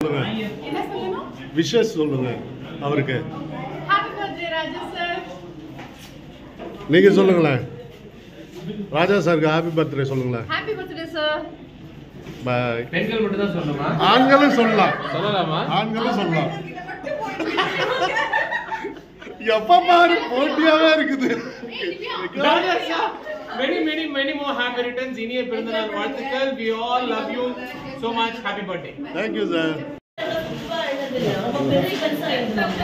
சொல்லுங்க என்ன சொல்லணும் விஷஸ் சொல்லுங்க அவருக்கு ஹாப்பி பர்த்டே ராஜா சார் நீங்க சொல்லுங்களேன் ராஜா சாருக்கு ஹாப்பி பர்த்டே சொல்லுங்களேன் ஹாப்பி பர்த்டே சார் பாய் பெண்கள் மட்டும் தான் சொல்லணுமா ஆண்களும் சொல்லலாம் சொல்லலாமா ஆண்களும் சொல்லலாம் எப்ப பாரு போட்டியாவே இருக்குது many many many more happy returns இனிய பிறந்தநாள் வாழ்த்துக்கள் we all love you so much happy birthday thank you sir ரொம்ப எழுதுறது ரொம்ப பெரிய பெருசா எழுதுறாங்க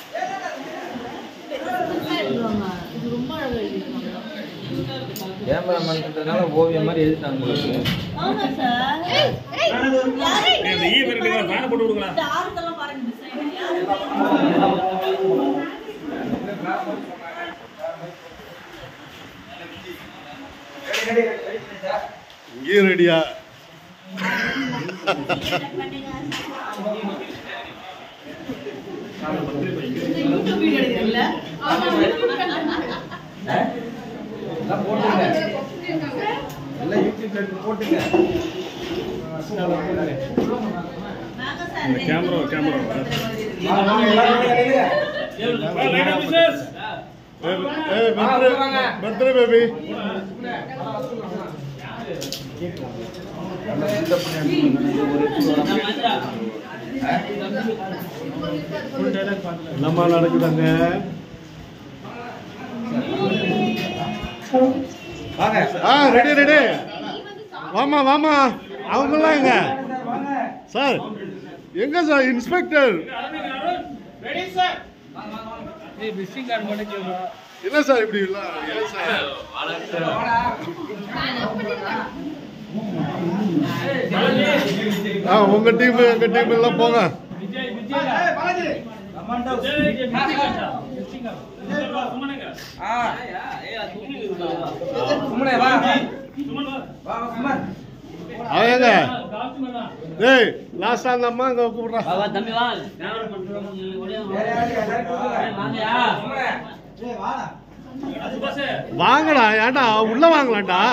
பெருசா எழுதுவாங்க இது ரொம்ப அழகா எழுதிருக்காங்க கேமராமேன்றதுனால ஓவியம் மாதிரி எழுதிட்டாங்க உங்களுக்கு ஆமா சார் யாரு இந்த ஈ விரட்டுங்க ஃபேன் போட்டு விடுங்களா இந்த ஆரத்தெல்லாம் பாருங்க டிசைன் யாரு இங்கேயும் ரெடியா இந்த யூடியூப் வீடியோ எடுக்கல எல்லாம் போட்டுங்க எல்லாம் யூடியூப்ல எடுத்து போட்டுங்க நாங்க sir camera camera birthday baby என்னம்மா நடக்குதாங்க வாங்க ஆ ரெடி ரெடி வாமா வாமா அவங்கெல்லாம் எங்க சார் எங்க சார் இன்ஸ்பெக்டர் ரெடி சார் என்ன சார் இப்படி இல்ல ஏன் சார் ஆ உங்க டீம் எங்க டீம் எல்லாம் போங்க சும்மனே வா வா சும்மன் அவன் எங்க டேய் லாஸ்டா அந்த அம்மா அங்க கூப்பிடுறா வேற யாரு எல்லாரும் கூப்பிடுங்க சும்மனே வாங்கடா ஏன்டா உள்ள வாங்கலாம்டா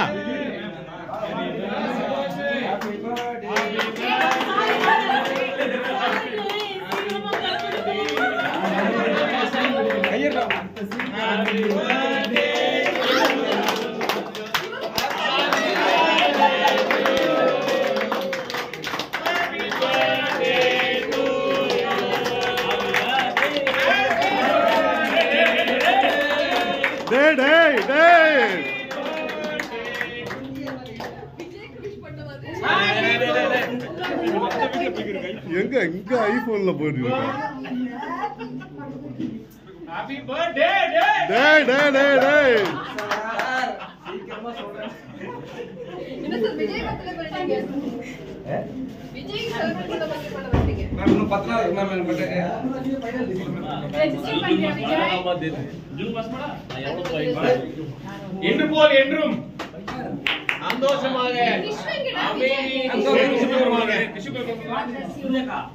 டேய் டேய் டேய் எங்க இங்க ஐபோன்ல போயிட்டு ஹாப்பி பர்த்டே டே டேய் டேய் டேய் டேய் சீக்கிரமா சொல்றேன் என்ன சார் விஜய் பர்த்டே பண்ணிட்டீங்க விஜய் சார் பர்த்டே பண்ண மாட்டீங்க நான் இன்னும் பத்து நாள் என்ன மேல் பண்றேன் ரெஜிஸ்டர் பண்ணியா விஜய் இன்று போல் என்றும் சந்தோஷமாக விஷ்ணுங்கிட்ட அமைதி விஜய். சுகமாக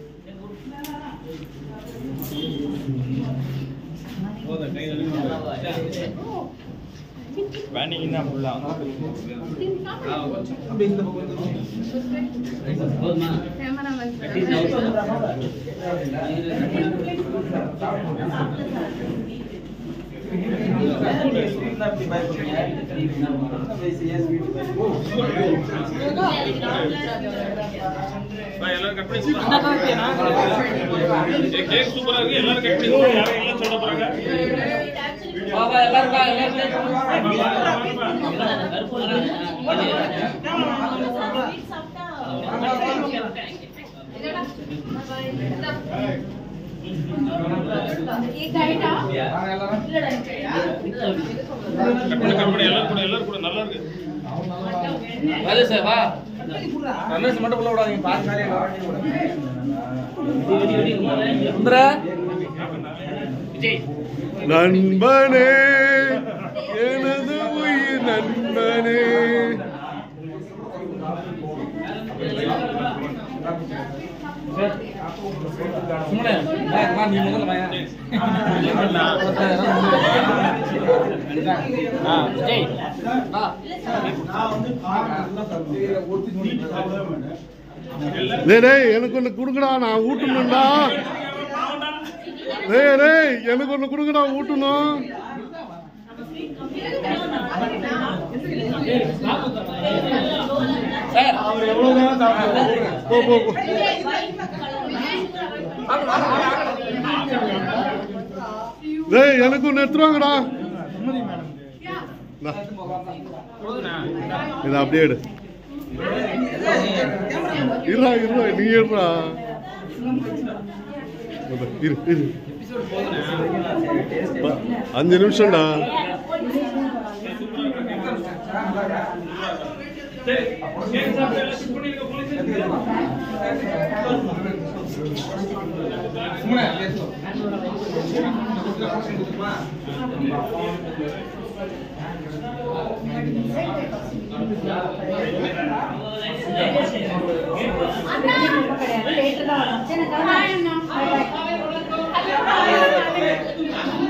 அப்படி இந்த பக்கம் வந்து கேமராமேன் அப்படி பயப்படுறீங்க ஏன் ஸ்வீட் எல்லாரும் கட் பண்ணி கேக் சூப்பரா இருக்கு எல்லாரும் கட் பண்ணி யாரும் எல்லாம் சொல்ல போறாங்க பாபா எல்லாரும் வா எல்லாரும் ये गाइडा வாங்க எல்லாரும் கட் பண்ணி கட் பண்ணி எல்லாரும் கூட எல்லாரும் கூட நல்லா இருக்கு ராஜேஷ் சார் வா ரமேஷ் மட்டும் உள்ள விடாதீங்க பாருங்க சுந்தர நண்பனே எனது உயிர் நண்பனே சும்மா நீ முதல்ல வாயா விஜய் வா டேய் டேய் எனக்கு ஒன்று கொடுங்கடா நான் ஊட்டணும்டா டேய் டேய் எனக்கு ஒன்று கொடுங்கடா ஊட்டணும் சார் போ போ போ டேய் எனக்கு ஒன்று எடுத்துருவாங்கடா இந்தா. இதை அப்படியே எடு இருடா இருடா நீ எடுடா இரு இரு ப- அஞ்சு நிமிஷம்டா அண்ணா